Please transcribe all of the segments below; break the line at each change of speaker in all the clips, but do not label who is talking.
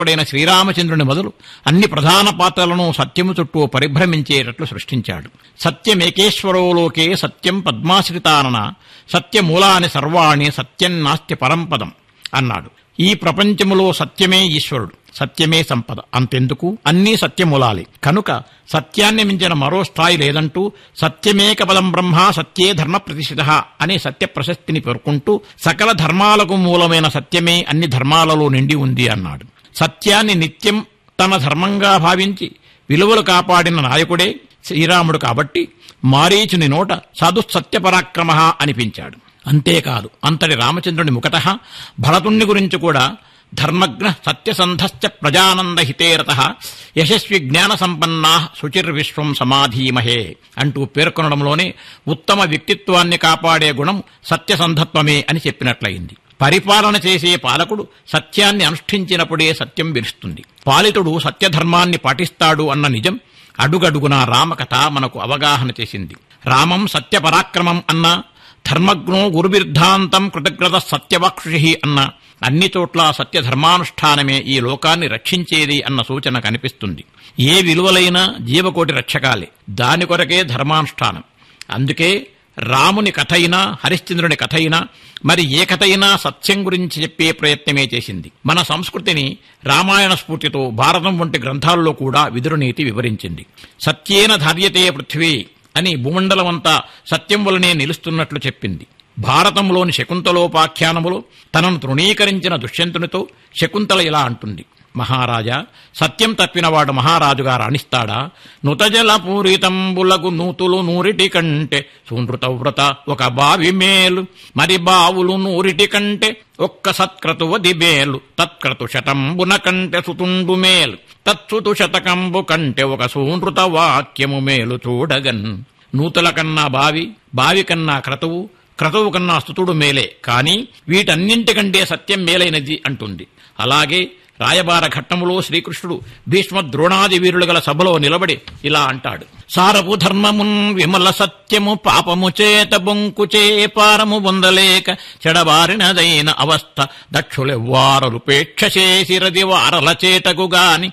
పడైన శ్రీరామచంద్రుని మొదలు అన్ని ప్రధాన పాత్రలను సత్యము చుట్టూ పరిభ్రమించేటట్లు సృష్టించాడు సత్యమేకేశ్వరోలోకే సత్యం పద్మాశ్రితానన సత్యమూలాని సర్వాణి సత్యం నాస్తి పరంపదం అన్నాడు ఈ ప్రపంచములో సత్యమే ఈశ్వరుడు సత్యమే సంపద అంతెందుకు అన్నీ సత్యమూలాలే కనుక సత్యాన్ని మించిన మరో స్థాయి లేదంటూ సత్యమేక పదం బ్రహ్మ సత్యే ధర్మ ప్రతిష్ఠిత అనే సత్య ప్రశస్తిని పేర్కొంటూ సకల ధర్మాలకు మూలమైన సత్యమే అన్ని ధర్మాలలో నిండి ఉంది అన్నాడు సత్యాన్ని నిత్యం తన ధర్మంగా భావించి విలువలు కాపాడిన నాయకుడే శ్రీరాముడు కాబట్టి మారీచుని నోట సదుసత్యపరాక్రమ అనిపించాడు అంతేకాదు అంతటి రామచంద్రుని ముఖత భరతుణ్ణి గురించి కూడా ధర్మజ్ఞ సత్యసంధశ్చ ప్రజానందహితేరత యశస్వి జ్ఞాన సంపన్నా శుచిర్విశ్వం సమాధీమహే అంటూ పేర్కొనడంలోనే ఉత్తమ వ్యక్తిత్వాన్ని కాపాడే గుణం సత్యసంధత్వమే అని చెప్పినట్లయింది పరిపాలన చేసే పాలకుడు సత్యాన్ని అనుష్ఠించినప్పుడే సత్యం విరుస్తుంది పాలితుడు సత్యధర్మాన్ని పాటిస్తాడు అన్న నిజం అడుగడుగునా రామకథ మనకు అవగాహన చేసింది రామం సత్యపరాక్రమం అన్న ధర్మజ్ఞో గురుబిర్ధాంతం కృతజ్ఞత సత్యవాక్షి అన్న అన్ని చోట్ల సత్యధర్మానుష్ఠానమే ఈ లోకాన్ని రక్షించేది అన్న సూచన కనిపిస్తుంది ఏ విలువలైన జీవకోటి రక్షకాలే దాని కొరకే ధర్మానుష్ఠానం అందుకే రాముని కథ అయినా హరిశ్చంద్రుని కథ అయినా మరి ఏ కథ అయినా సత్యం గురించి చెప్పే ప్రయత్నమే చేసింది మన సంస్కృతిని రామాయణ స్ఫూర్తితో భారతం వంటి గ్రంథాల్లో కూడా విదురునీతి వివరించింది సత్యేన ధార్యతే పృథ్వీ అని భూమండలమంతా సత్యం వలనే నిలుస్తున్నట్లు చెప్పింది భారతంలోని శకుంతలోపాఖ్యానములో తనను తృణీకరించిన దుష్యంతునితో శకుంతల ఇలా అంటుంది మహారాజా సత్యం తప్పినవాడు మహారాజుగా రాణిస్తాడా నుతజల పూరితంబులకు నూతులు నూరిటి కంటే సూనృత వ్రత ఒక బావి మేలు మరి బావులు నూరిటి కంటే ఒక్క సత్క్రతువది మేలు తత్క్రతు శతంబున కంటే సుతుండు మేలు తత్సుతు శతకంబు కంటే ఒక సూనృత వాక్యము మేలు చూడగన్ నూతుల కన్నా బావి బావి కన్నా క్రతువు క్రతువు కన్నా స్తుతుడు మేలే కాని వీటన్నింటికంటే సత్యం మేలైనది అంటుంది అలాగే రాయబార ఘట్టములో శ్రీకృష్ణుడు భీష్మ ద్రోణాది వీరులు గల సభలో నిలబడి ఇలా అంటాడు సారపు ధర్మమున్ విమల సత్యము పాపము చేత బొంకుచే పారము పొందలేక చెడబారినదైన అవస్థ దక్షులెవ్వారలు పేక్ష చేసిరది వారల చేటకు గాని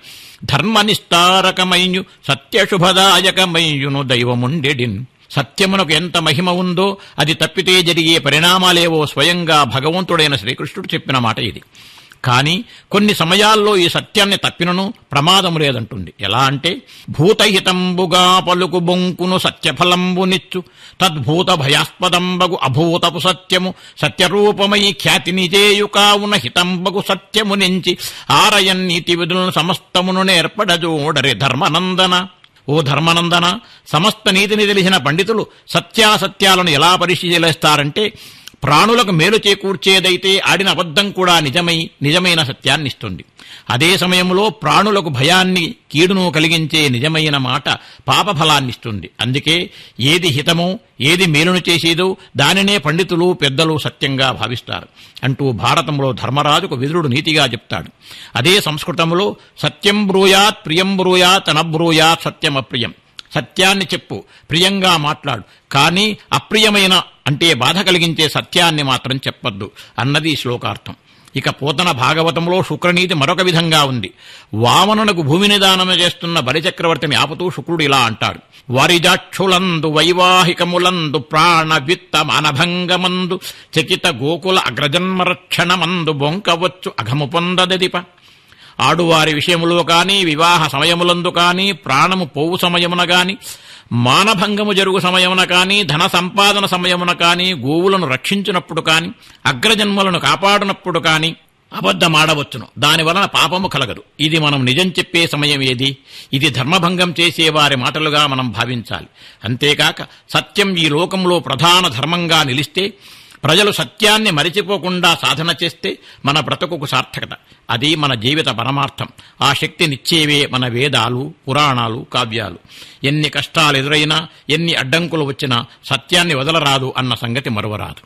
ధర్మనిష్టారకమయ్యు సత్యశుభదాయకమయ్యును దైవముండెడిన్ సత్యమునకు ఎంత మహిమ ఉందో అది తప్పితే జరిగే పరిణామాలేవో స్వయంగా భగవంతుడైన శ్రీకృష్ణుడు చెప్పిన మాట ఇది కాని కొన్ని సమయాల్లో ఈ సత్యాన్ని తప్పినను ప్రమాదము లేదంటుంది ఎలా అంటే భూతహితంబుగా పలుకు బొంకును సత్యఫలంబునిచ్చు తద్భూత భయాస్పదంబగు అభూతపు సత్యము సత్యరూపమై ఖ్యాతిని చేయు కావున హితంబగు సత్యము నుంచి ఆరయన్ నీతి విధులను సమస్తమును నేర్పడజోడరి ధర్మనందన ఓ ధర్మనందన సమస్త నీతిని తెలిసిన పండితులు సత్యాసత్యాలను ఎలా పరిశీలిస్తారంటే ప్రాణులకు మేలు చేకూర్చేదైతే ఆడిన అబద్ధం కూడా నిజమై నిజమైన సత్యాన్నిస్తుంది అదే సమయంలో ప్రాణులకు భయాన్ని కీడును కలిగించే నిజమైన మాట పాపఫలాన్నిస్తుంది అందుకే ఏది హితమో ఏది మేలును చేసేదో దానినే పండితులు పెద్దలు సత్యంగా భావిస్తారు అంటూ భారతంలో ధర్మరాజుకు విదురుడు నీతిగా చెప్తాడు అదే సంస్కృతంలో సత్యం బ్రూయాత్ ప్రియం బ్రూయాత్ అనబ్రూయాత్ సత్యమప్రియం సత్యాన్ని చెప్పు ప్రియంగా మాట్లాడు కానీ అప్రియమైన అంటే బాధ కలిగించే సత్యాన్ని మాత్రం చెప్పొద్దు అన్నది ఈ శ్లోకార్థం ఇక పోతన భాగవతంలో శుక్రనీతి మరొక విధంగా ఉంది వామనునకు భూమిని దానం చేస్తున్న బలిచక్రవర్తిని ఆపుతూ శుక్రుడు ఇలా అంటాడు వారిజాక్షులందు వైవాహికములందు ప్రాణ విత్త మానభంగమందు చకిత గోకుల అగ్రజన్మరక్షణమందు బొంకవచ్చు అఘము పొందదదిప ఆడువారి విషయములో కాని వివాహ సమయములందు కాని ప్రాణము పోవు సమయమున గాని మానభంగము జరుగు సమయమున కాని ధన సంపాదన సమయమున కాని గోవులను రక్షించినప్పుడు కాని అగ్రజన్మలను కాపాడినప్పుడు కాని అబద్ధమాడవచ్చును దాని వలన పాపము కలగదు ఇది మనం నిజం చెప్పే సమయం ఏది ఇది ధర్మభంగం చేసే వారి మాటలుగా మనం భావించాలి అంతేకాక సత్యం ఈ లోకంలో ప్రధాన ధర్మంగా నిలిస్తే ప్రజలు సత్యాన్ని మరిచిపోకుండా సాధన చేస్తే మన బ్రతుకుకు సార్థకత అది మన జీవిత పరమార్థం ఆ శక్తినిచ్చేవే మన వేదాలు పురాణాలు కావ్యాలు ఎన్ని కష్టాలు ఎదురైనా ఎన్ని అడ్డంకులు వచ్చినా సత్యాన్ని వదలరాదు అన్న సంగతి మరువరాదు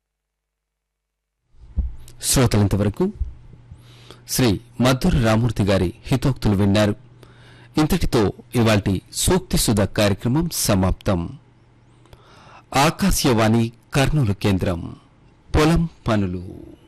శ్రోతలంతవరకు శ్రీ మధుర రామూర్తి గారి హితోక్తులు విన్నారు ఇంతటితో ఇవాల్టి సూక్తి సుధ కార్యక్రమం సమాప్తం ఆకాశవాణి కర్నూలు కేంద్రం పొలం పనులు